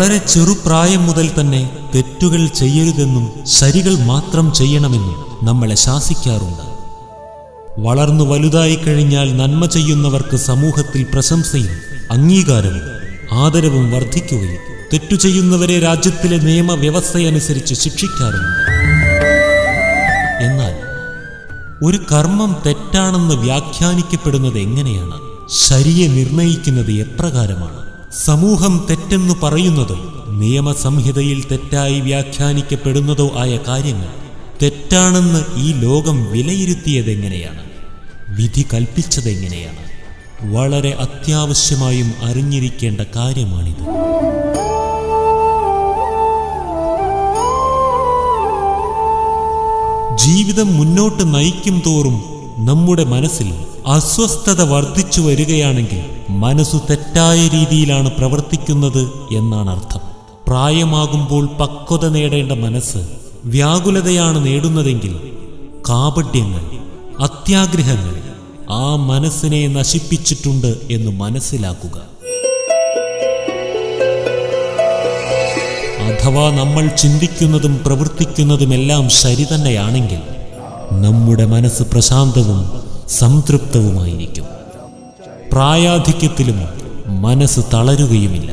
വളരെ ചെറുപ്രായം മുതൽ തന്നെ തെറ്റുകൾ ചെയ്യരുതെന്നും ശരികൾ മാത്രം ചെയ്യണമെന്നും നമ്മളെ ശാസിക്കാറുണ്ട് വളർന്നു വലുതായി കഴിഞ്ഞാൽ നന്മ ചെയ്യുന്നവർക്ക് സമൂഹത്തിൽ പ്രശംസയും അംഗീകാരവും ആദരവും വർദ്ധിക്കുകയും തെറ്റു ചെയ്യുന്നവരെ രാജ്യത്തിലെ നിയമവ്യവസ്ഥയനുസരിച്ച് ശിക്ഷിക്കാറുമുണ്ട് എന്നാൽ ഒരു കർമ്മം തെറ്റാണെന്ന് വ്യാഖ്യാനിക്കപ്പെടുന്നത് എങ്ങനെയാണ് ശരിയെ നിർണയിക്കുന്നത് എപ്രകാരമാണ് സമൂഹം തെറ്റെന്ന് പറയുന്നതോ നിയമസംഹിതയിൽ തെറ്റായി വ്യാഖ്യാനിക്കപ്പെടുന്നതോ ആയ കാര്യങ്ങൾ തെറ്റാണെന്ന് ഈ ലോകം വിലയിരുത്തിയതെങ്ങനെയാണ് വിധി കൽപ്പിച്ചതെങ്ങനെയാണ് വളരെ അത്യാവശ്യമായും അറിഞ്ഞിരിക്കേണ്ട കാര്യമാണിത് ജീവിതം മുന്നോട്ട് നയിക്കും തോറും നമ്മുടെ മനസ്സിൽ അസ്വസ്ഥത വർദ്ധിച്ചു വരികയാണെങ്കിൽ മനസ്സു തെറ്റായ രീതിയിലാണ് പ്രവർത്തിക്കുന്നത് എന്നാണ് അർത്ഥം പ്രായമാകുമ്പോൾ പക്വത നേടേണ്ട മനസ്സ് വ്യാകുലതയാണ് നേടുന്നതെങ്കിൽ കാപട്യങ്ങൾ അത്യാഗ്രഹങ്ങൾ ആ മനസ്സിനെ നശിപ്പിച്ചിട്ടുണ്ട് എന്ന് മനസ്സിലാക്കുക അഥവാ നമ്മൾ ചിന്തിക്കുന്നതും പ്രവർത്തിക്കുന്നതുമെല്ലാം ശരി തന്നെയാണെങ്കിൽ നമ്മുടെ മനസ്സ് പ്രശാന്തവും സംതൃപ്തവുമായിരിക്കും പ്രായാധിക്യത്തിലും മനസ്സ് തളരുകയുമില്ല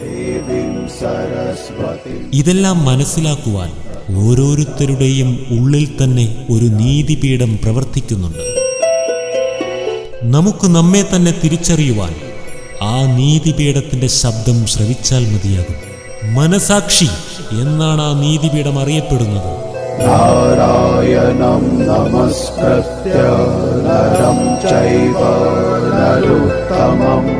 ഇതെല്ലാം മനസ്സിലാക്കുവാൻ ഓരോരുത്തരുടെയും ഉള്ളിൽ തന്നെ ഒരു നീതിപീഠം പ്രവർത്തിക്കുന്നുണ്ട് നമുക്ക് നമ്മെ തന്നെ തിരിച്ചറിയുവാൻ ആ നീതിപീഠത്തിന്റെ ശബ്ദം ശ്രവിച്ചാൽ മതിയാകും മനസാക്ഷി എന്നാണ് ആ നീതിപീഠം അറിയപ്പെടുന്നത് नारायणं नमस्कृत्य नरं चैव नरोत्तमम्